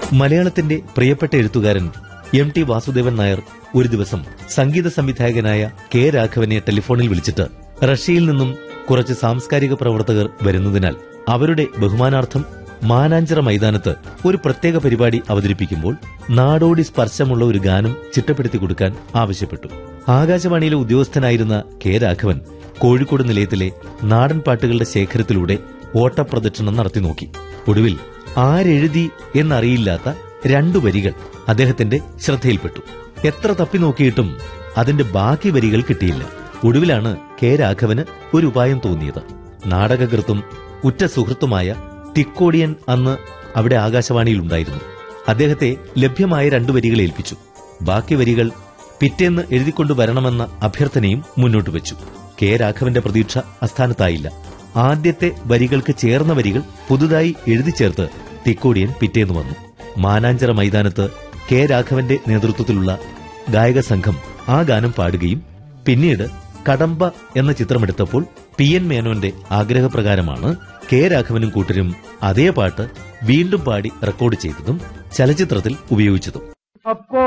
മലയാളത്തിന്റെ പ്രിയപ്പെട്ട എഴുത്തുകാരൻ എം ടി വാസുദേവൻ നായർ ഒരു ദിവസം സംഗീത സംവിധായകനായ കെ രാഘവനെ ടെലിഫോണിൽ വിളിച്ചിട്ട് റഷ്യയിൽ നിന്നും കുറച്ച് സാംസ്കാരിക പ്രവർത്തകർ വരുന്നതിനാൽ അവരുടെ ബഹുമാനാർത്ഥം മാനാഞ്ചിറ മൈതാനത്ത് ഒരു പ്രത്യേക പരിപാടി അവതരിപ്പിക്കുമ്പോൾ നാടോടി സ്പർശമുള്ള ഒരു ഗാനം ചിട്ടപ്പെടുത്തി കൊടുക്കാൻ ആവശ്യപ്പെട്ടു ആകാശവാണിയിലെ ഉദ്യോഗസ്ഥനായിരുന്ന കെ രാഘവൻ കോഴിക്കോട് നിലയത്തിലെ നാടൻ പാട്ടുകളുടെ ശേഖരത്തിലൂടെ ഓട്ടപ്രദക്ഷിണം നടത്തി നോക്കി ഒടുവിൽ ആരെഴുതി എന്നറിയില്ലാത്ത രണ്ടു വരികൾ അദ്ദേഹത്തിന്റെ ശ്രദ്ധയിൽപ്പെട്ടു എത്ര തപ്പി നോക്കിയിട്ടും അതിന്റെ ബാക്കി വരികൾ കിട്ടിയില്ല ഒടുവിലാണ് കെ രാഘവന് ഒരു ഉപായം തോന്നിയത് നാടകകൃത്തും ഉറ്റ സുഹൃത്തുമായ തിക്കോടിയൻ അന്ന് അവിടെ ആകാശവാണിയിലുണ്ടായിരുന്നു അദ്ദേഹത്തെ ലഭ്യമായ രണ്ടു വരികൾ ഏൽപ്പിച്ചു ബാക്കി വരികൾ പിറ്റേന്ന് എഴുതിക്കൊണ്ടു വരണമെന്ന അഭ്യർത്ഥനയും മുന്നോട്ട് വെച്ചു കെ രാഘവന്റെ പ്രതീക്ഷ അസ്ഥാനത്തായില്ല ആദ്യത്തെ വരികൾക്ക് ചേർന്ന വരികൾ പുതുതായി എഴുതി ചേർത്ത് തിക്കോടിയൻ പിറ്റേന്ന് വന്നു മാനാഞ്ചിറ മൈതാനത്ത് കെ രാഘവന്റെ നേതൃത്വത്തിലുള്ള ഗായക സംഘം ആ ഗാനം പാടുകയും പിന്നീട് കടമ്പ എന്ന ചിത്രമെടുത്തപ്പോൾ പി എൻ മേനോന്റെ ആഗ്രഹപ്രകാരമാണ് കെ രാഘവനും കൂട്ടരും അതേ പാട്ട് വീണ്ടും പാടി റെക്കോർഡ് ചെയ്തതും ചലച്ചിത്രത്തിൽ ഉപയോഗിച്ചതും അപ്പോ